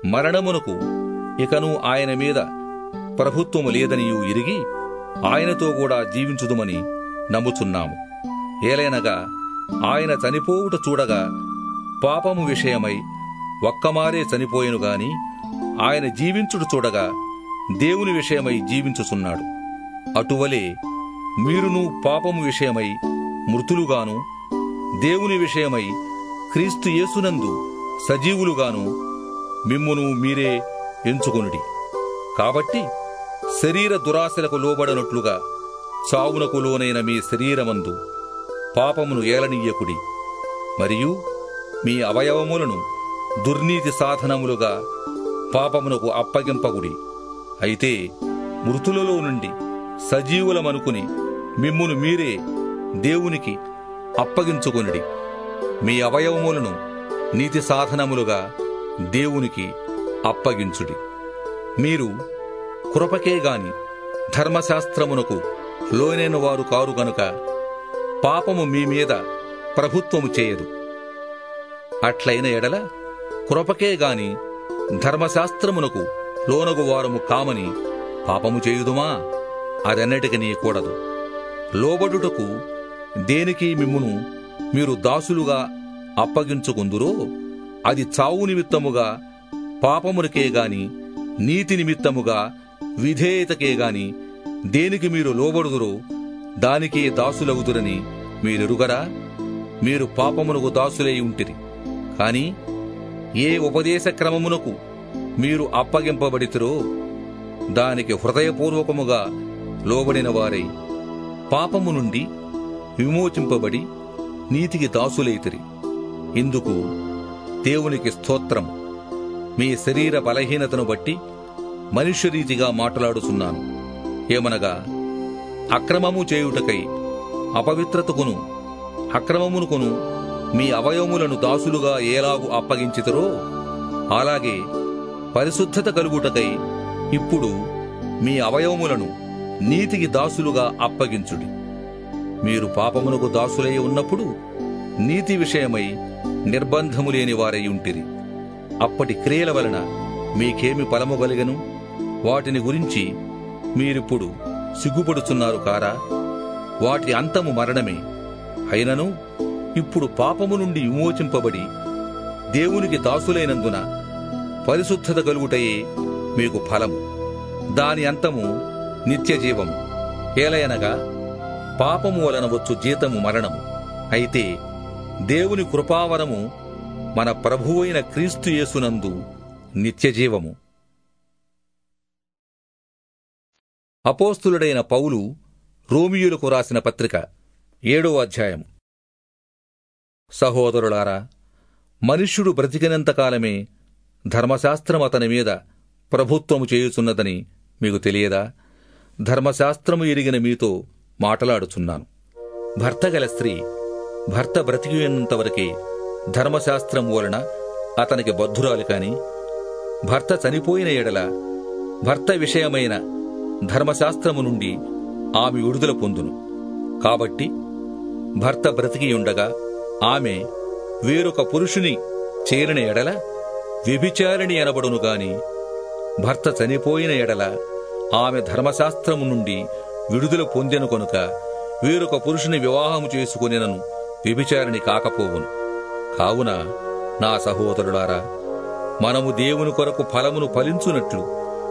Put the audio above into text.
మరణమునకు ఇకను ఆయన మీద ప్రభుత్వము లేదనియు ఇరిగి ఆయనతో కూడా జీవించుదుమని నమ్ముచున్నాము ఏలైనగా ఆయన చనిపోవుట చూడగా పాపము విషయమై ఒక్కమారే చనిపోయెను గాని ఆయన జీవించుడు చూడగా దేవుని విషయమై జీవించుచున్నాడు అటువలే మీరును పాపము విషయమై మృతులుగాను దేవుని విషయమై క్రీస్తు యేసునందు సజీవులుగాను మిమ్మును మీరే ఎంచుకొనుడి కాబట్టి శరీర దురాశలకు లోబడనట్లుగా చావునకు లోనైన మీ శరీరమందు పాపమును ఏలనీయకుడి మరియు మీ అవయవములను దుర్నీతి సాధనములుగా పాపమునకు అప్పగింపకుడి అయితే మృతులలో నుండి సజీవులమనుకుని మిమ్మును మీరే దేవునికి అప్పగించుకొనిడి మీ అవయవములను నీతి సాధనములుగా దేవునికి అప్పగించుడి మీరు కృపకే గాని ధర్మశాస్త్రమునకు లోనైన వారు కారు గనుక పాపము మీ మీద ప్రభుత్వము చేయదు అట్లైన ఎడల కృపకే గాని ధర్మశాస్త్రమునకు లోనగు వారము కామని పాపము చేయుదుమా అదెన్నటికి కూడదు లోబడుటకు దేనికి మిమ్మును మీరు దాసులుగా అప్పగించుకుందురో అది చావు నిమిత్తముగా పాపమునకే గాని నీతి నిమిత్తముగా విధేయతకే గాని దేనికి మీరు లోబడుదురో దానికే దాసులవుదురని మీరెరుగరా మీరు పాపమునకు దాసులై ఉంటిరి కాని ఏ ఉపదేశ క్రమమునకు మీరు అప్పగింపబడితిరో దానికి హృదయపూర్వకముగా లోబడిన వారై పాపము నుండి విమోచింపబడి నీతికి దాసులైతిరి ఇందుకు దేవునికి స్తోత్రం మీ శరీర బలహీనతను బట్టి మనుష్యరీతిగా మాట్లాడుచున్నాను ఏమనగా అక్రమము చేయుటకై అపవిత్రతకును అక్రమమునుకును మీ అవయవములను దాసులుగా ఏలాగు అప్పగించితరో అలాగే పరిశుద్ధత కలుగుటకై ఇప్పుడు మీ అవయవములను నీతికి దాసులుగా అప్పగించుడి మీరు పాపమునకు దాసులై ఉన్నప్పుడు నీతి విషయమై నిర్బంధము లేని వారై ఉంటిరి అప్పటి క్రియల వలన మీకేమి ఫలము కలిగను వాటిని గురించి మీరిప్పుడు సిగ్గుపడుచున్నారు కారా వాటి అంతము మరణమే అయినను ఇప్పుడు పాపము నుండి విమోచింపబడి దేవునికి దాసులైనందున పరిశుద్ధత కలుగుటయే మీకు ఫలము దాని అంతము నిత్యజీవము ఏలయనగా పాపము వలన వచ్చు జీతము మరణము అయితే దేవుని కృపావరము మన ప్రభువైన క్రీస్తు యేసునందు నిత్యజీవము అపోస్తులుడైన పౌలు రోమియులకు రాసిన పత్రిక ఏడో అధ్యాయం సహోదరులారా మనుష్యుడు బ్రతికినంత కాలమే ధర్మశాస్త్రం అతని మీద ప్రభుత్వము చేయుచున్నదని మీకు తెలియదా ధర్మశాస్త్రము ఎరిగిన మీతో మాటలాడుచున్నాను భర్త గల స్త్రీ భర్త బ్రతికి ఉన్నంతవరకే ధర్మశాస్త్రం వలన అతనికి బద్ధురాలు కాని భర్త చనిపోయిన ఎడల భర్త విషయమైన ధర్మశాస్త్రము నుండి ఆమె విడుదల పొందును కాబట్టి భర్త బ్రతికి ఉండగా ఆమె వేరొక పురుషుని చేరిన ఎడల వ్యభిచారిణి అనబడును గాని భర్త చనిపోయిన ఎడల ఆమె ధర్మశాస్త్రము నుండి విడుదల పొందెను కొనుక వేరొక పురుషుని వివాహము చేసుకునేనను వ్యభిచారిణి కాకపోవును కావున నా సహోదరులారా మనము దేవుని కొరకు ఫలమును ఫలించునట్లు